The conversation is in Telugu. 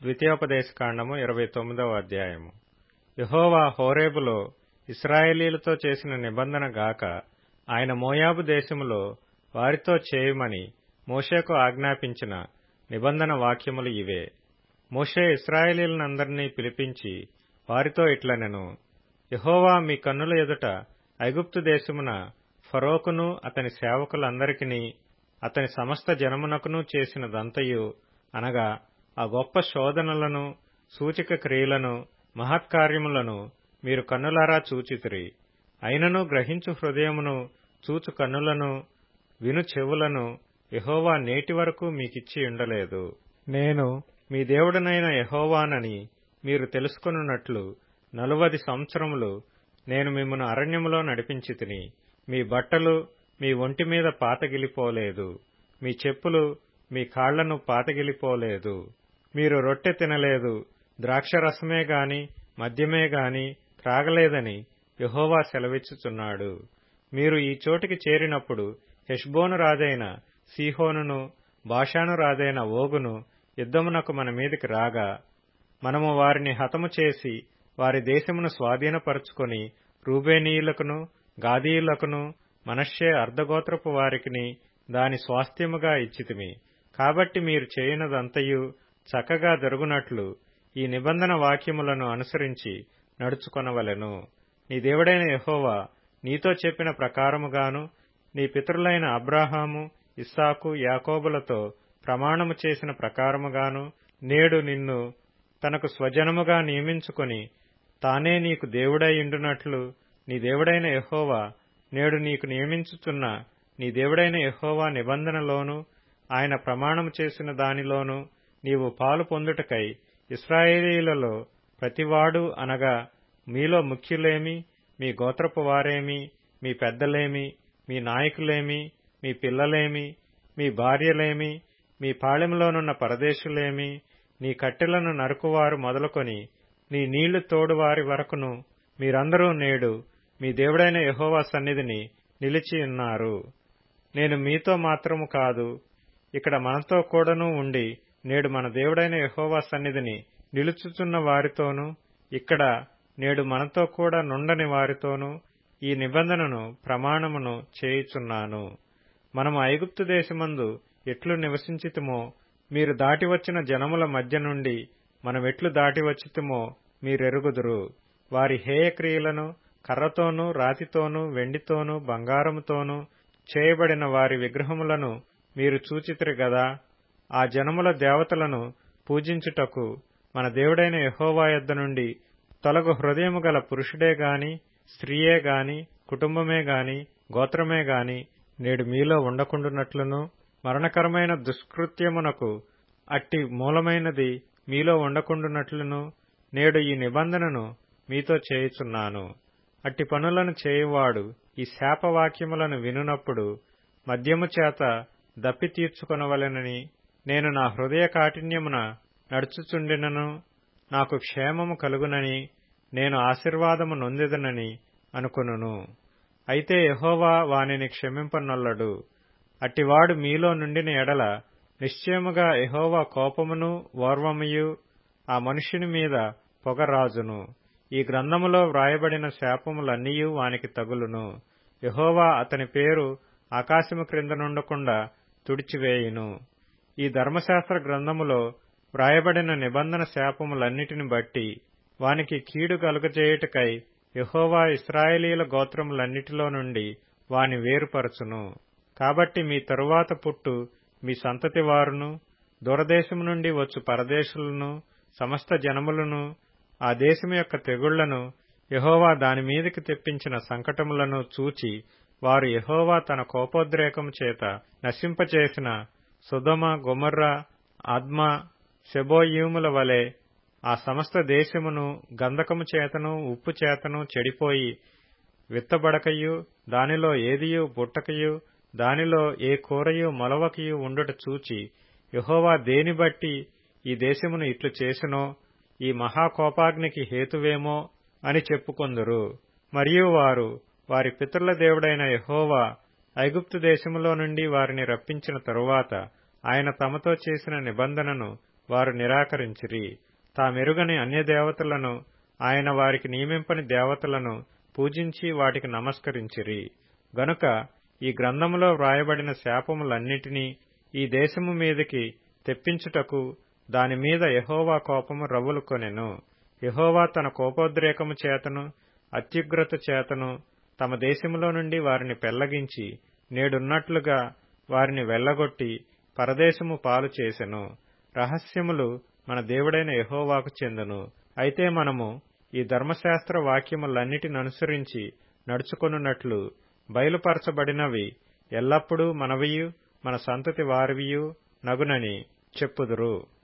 ద్వితీయోపదేశకాండము ఇరవై తొమ్మిదవ అధ్యాయము యహోవా హోరేబులో ఇస్రాయేలీలతో చేసిన నిబంధన గాక ఆయన మోయాబు దేశములో వారితో చేయమని మోషేకు ఆజ్ఞాపించిన నిబంధన వాక్యములు ఇవే మోషే ఇస్రాయేలీలందరినీ పిలిపించి వారితో ఇట్లనెను యహోవా మీ కన్నుల ఎదుట ఐగుప్తు దేశమున ఫరోకును అతని సేవకులందరికిని అతని సమస్త జనమునకును చేసినదంతయు అనగా ఆ గొప్ప శోధనలను సూచక క్రియలను మహత్కార్యములను మీరు కన్నులారా చూచితిరి అయినను గ్రహించు హృదయమును చూచు కన్నులను విను చెవులను యహోవా నేటి వరకు మీకిచ్చి ఉండలేదు నేను మీ దేవుడనైన యహోవానని మీరు తెలుసుకొనున్నట్లు నలువది సంవత్సరములు నేను మిమ్మను అరణ్యములో నడిపించి తిని మీ బట్టలు మీ ఒంటి మీద పాతగిలిపోలేదు మీ చెప్పులు మీ కాళ్లను పాతగిలిపోలేదు మీరు రొట్టె తినలేదు ద్రాక్షరసమే గాని మద్యమే గాని త్రాగలేదని యహోవా సెలవిచ్చుచున్నాడు మీరు ఈ చోటికి చేరినప్పుడు హెష్బోను రాజైన సీహోనును బాషాను రాజైన ఓగును యుద్ధమునకు మన మీదికి రాగా మనము వారిని హతము చేసి వారి దేశమును స్వాధీనపరుచుకొని రూబేనీయులకును గాదీయులకును మనష్యే అర్ధగోత్రపు వారికిని దాని స్వాస్థ్యముగా ఇచ్చితిమి కాబట్టి మీరు చేయనదంతయు చక్కగా జరుగునట్లు ఈ నిబంధన వాక్యములను అనుసరించి నడుచుకొనవలెను నీ దేవుడైన యహోవా నీతో చెప్పిన ప్రకారముగాను నీ పితరులైన అబ్రాహాము ఇస్సాకు యాకోబులతో ప్రమాణము చేసిన ప్రకారముగాను నేడు నిన్ను తనకు స్వజనముగా నియమించుకొని తానే నీకు దేవుడైయుండునట్లు నీ దేవుడైన యహోవా నేడు నీకు నియమించుచున్న నీ దేవుడైన యహోవా నిబంధనలోను ఆయన ప్రమాణము చేసిన దానిలోను నీవు పాలు పొందుటకై ఇస్రాయేలీలలో ప్రతివాడు అనగా మీలో ముఖ్యులేమి మీ గోత్రపు వారేమి మీ పెద్దలేమి మీ నాయకులేమి మీ పిల్లలేమి మీ భార్యలేమి మీ పాళెంలోనున్న పరదేశులేమి నీ కట్టెలను నరుకువారు మొదలుకొని నీ నీళ్లు తోడువారి వరకును మీరందరూ నేడు మీ దేవుడైన యహోవా సన్నిధిని నిలిచి ఉన్నారు నేను మీతో మాత్రము కాదు ఇక్కడ మనతో కూడాను ఉండి నేడు మన దేవుడైన యహోవా సన్నిధిని నిలుచుచున్న వారితోనూ ఇక్కడ నేడు మనతో కూడా నుండని వారితోనూ ఈ నిబంధనను ప్రమాణమును చేయుచున్నాను మనము ఐగుప్తు దేశమందు ఎట్లు నివసించితుమో మీరు దాటివచ్చిన జనముల మధ్య నుండి మనమెట్లు దాటివచ్చితుమో మీరెరుగుదురు వారి హేయక్రియలను కర్రతోనూ రాతితోనూ వెండితోనూ బంగారముతోనూ చేయబడిన వారి విగ్రహములను మీరు చూచితిరి గదా ఆ జనముల దేవతలను పూజించుటకు మన దేవుడైన యహోవా యొద్ద నుండి తొలగు హృదయము గల పురుషుడే గాని స్త్రీయే గాని కుటుంబమే గాని గోత్రమే గాని నేడు మీలో ఉండకుండునట్లును మరణకరమైన దుష్కృత్యమునకు అట్టి మూలమైనది మీలో ఉండకుండునట్లును నేడు ఈ నిబంధనను మీతో చేయుచున్నాను అట్టి పనులను చేయువాడు ఈ శాపవాక్యములను వినునప్పుడు మద్యము చేత దప్పి తీర్చుకొనవలెనని నేను నా హృదయ కాఠిన్యమున నడుచుచుండినను నాకు క్షేమము కలుగునని నేను ఆశీర్వాదము నొందెదనని అనుకును అయితే యహోవా వానిని క్షమింపనొల్లడు అట్టివాడు మీలో నుండిన ఎడల నిశ్చయముగా యహోవా కోపమును ఓర్వమయు ఆ మనుష్యుని మీద పొగరాజును ఈ గ్రంథములో వ్రాయబడిన శాపములన్నీయూ వానికి తగులును యహోవా అతని పేరు ఆకాశము క్రింద నుండకుండా తుడిచివేయును ఈ ధర్మశాస్త్ర గ్రంథములో వ్రాయబడిన నిబంధన శాపములన్నిటిని బట్టి వానికి కీడు కలుగజేయుటకై యహోవా ఇస్రాయేలీల గోత్రములన్నిటిలో నుండి వాని వేరుపరచును కాబట్టి మీ తరువాత పుట్టు మీ సంతతి వారును దూరదేశము నుండి వచ్చు పరదేశులను సమస్త జనములను ఆ దేశము యొక్క తెగుళ్లను యహోవా దాని మీదకి తెప్పించిన సంకటములను చూచి వారు యహోవా తన కోపోద్రేకము చేత నశింపచేసిన సుధమ గొమర్ర ఆద్మ శెబోయూముల వలె ఆ సమస్త దేశమును గంధకము చేతను ఉప్పు చేతను చెడిపోయి విత్తబడకయు దానిలో ఏదియు పుట్టకయు దానిలో ఏ కూరయు మొలవకయు ఉండుట చూచి యహోవా దేని బట్టి ఈ దేశమును ఇట్లు చేసినో ఈ మహాకోపాగ్నికి హేతువేమో అని చెప్పుకొందురు మరియు వారు వారి పితరుల దేవుడైన యహోవా ఐగుప్తు దేశములో నుండి వారిని రప్పించిన తరువాత ఆయన తమతో చేసిన నిబంధనను వారు నిరాకరించిరి తామెరుగని అన్య దేవతలను ఆయన వారికి నియమింపని దేవతలను పూజించి వాటికి నమస్కరించిరి గనుక ఈ గ్రంథములో వ్రాయబడిన శాపములన్నిటినీ ఈ దేశము మీదికి తెప్పించుటకు దానిమీద యహోవా కోపము రవ్వులుకొనెను యహోవా తన కోపోద్రేకము చేతను అత్యుగ్రత చేతను తమ దేశములో నుండి వారిని పెళ్లగించి నేడున్నట్లుగా వారిని వెళ్లగొట్టి పరదేశము పాలు చేసెను రహస్యములు మన దేవుడైన యహోవాకు చెందును అయితే మనము ఈ ధర్మశాస్త్ర వాక్యములన్నిటిననుసరించి నడుచుకొనున్నట్లు బయలుపరచబడినవి ఎల్లప్పుడూ మనవియు మన సంతతి వారివియు నగునని చెప్పుదురు